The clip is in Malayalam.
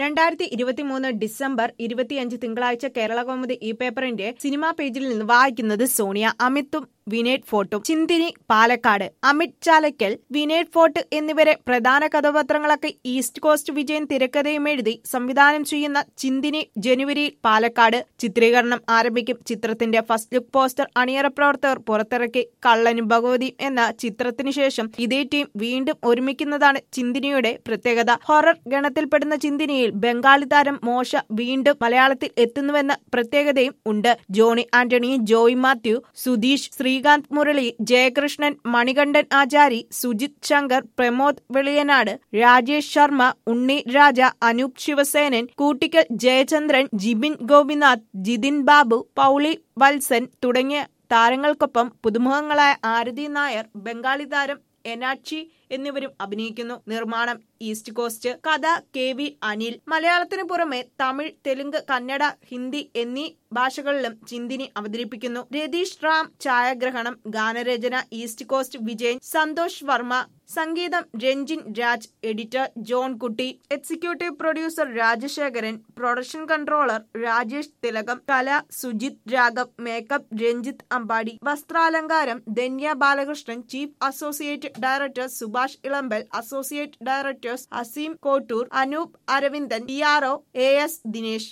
രണ്ടായിരത്തി ഇരുപത്തിമൂന്ന് ഡിസംബർ ഇരുപത്തിയഞ്ച് തിങ്കളാഴ്ച കേരള കൗമുദി ഈ പേപ്പറിന്റെ സിനിമാ പേജിൽ നിന്ന് വായിക്കുന്നത് സോണിയ അമിത്തും വിനേഡ് ഫോർട്ടും ചിന്തിനി പാലക്കാട് അമിത് ചാലക്കൽ വിനേഡ് ഫോർട്ട് എന്നിവരെ പ്രധാന കഥാപാത്രങ്ങളൊക്കെ ഈസ്റ്റ് കോസ്റ്റ് വിജയൻ തിരക്കഥയും എഴുതി സംവിധാനം ചെയ്യുന്ന ചിന്തിനി ജനുവരിയിൽ പാലക്കാട് ചിത്രീകരണം ആരംഭിക്കും ചിത്രത്തിന്റെ ഫസ്റ്റ് ലുക്ക് പോസ്റ്റർ അണിയറ പ്രവർത്തകർ പുറത്തിറക്കി കള്ളനും ഭഗവതിയും എന്ന ചിത്രത്തിനു ശേഷം ഇതേ ടീം വീണ്ടും ഒരുമിക്കുന്നതാണ് ചിന്തിനിയുടെ പ്രത്യേകത ഹൊറർ ഗണത്തിൽപ്പെടുന്ന ചിന്തിനിയിൽ ബംഗാളി താരം മോശ വീണ്ടും മലയാളത്തിൽ എത്തുന്നുവെന്ന പ്രത്യേകതയും ഉണ്ട് ജോണി ആന്റണി ജോയ് മാത്യു സുധീഷ് ശ്രീകാന്ത് മുരളി ജയകൃഷ്ണൻ മണികണ്ഠൻ ആചാരി സുജിത് ശങ്കർ പ്രമോദ് വെളിയനാട് രാജേഷ് ശർമ്മ ഉണ്ണി രാജ അനൂപ് ശിവസേനൻ കൂട്ടിക്കൽ ജയചന്ദ്രൻ ജിബിൻ ഗോപിനാഥ് ജിതിൻ ബാബു പൗളി വത്സൻ തുടങ്ങിയ താരങ്ങൾക്കൊപ്പം പുതുമുഖങ്ങളായ ആരതി നായർ ബംഗാളി താരം എനാച്ചി എന്നിവരും അഭിനയിക്കുന്നു നിർമ്മാണം ഈസ്റ്റ് കോസ്റ്റ് കഥ കെ വി അനിൽ മലയാളത്തിനു പുറമെ തമിഴ് തെലുങ്ക് കന്നഡ ഹിന്ദി എന്നീ ഭാഷകളിലും ചിന്തിനി അവതരിപ്പിക്കുന്നു രതീഷ് റാം ഛായാഗ്രഹണം ഗാനരചന ഈസ്റ്റ് കോസ്റ്റ് വിജയൻ സന്തോഷ് വർമ്മ സംഗീതം Ranjin Raj editor John Kutty executive producer Rajasekharan production controller Rajesh Thilakam കല സുജിത് രാഘവ് മേക്കപ്പ് രഞ്ജിത്ത് അമ്പാടി വസ്ത്രാലങ്കാരം Dhanya Balakrishnan chief associate director Subhash Elampal associate directors Aseem Kottoor Anoop Aravindan P R O A S Dinesh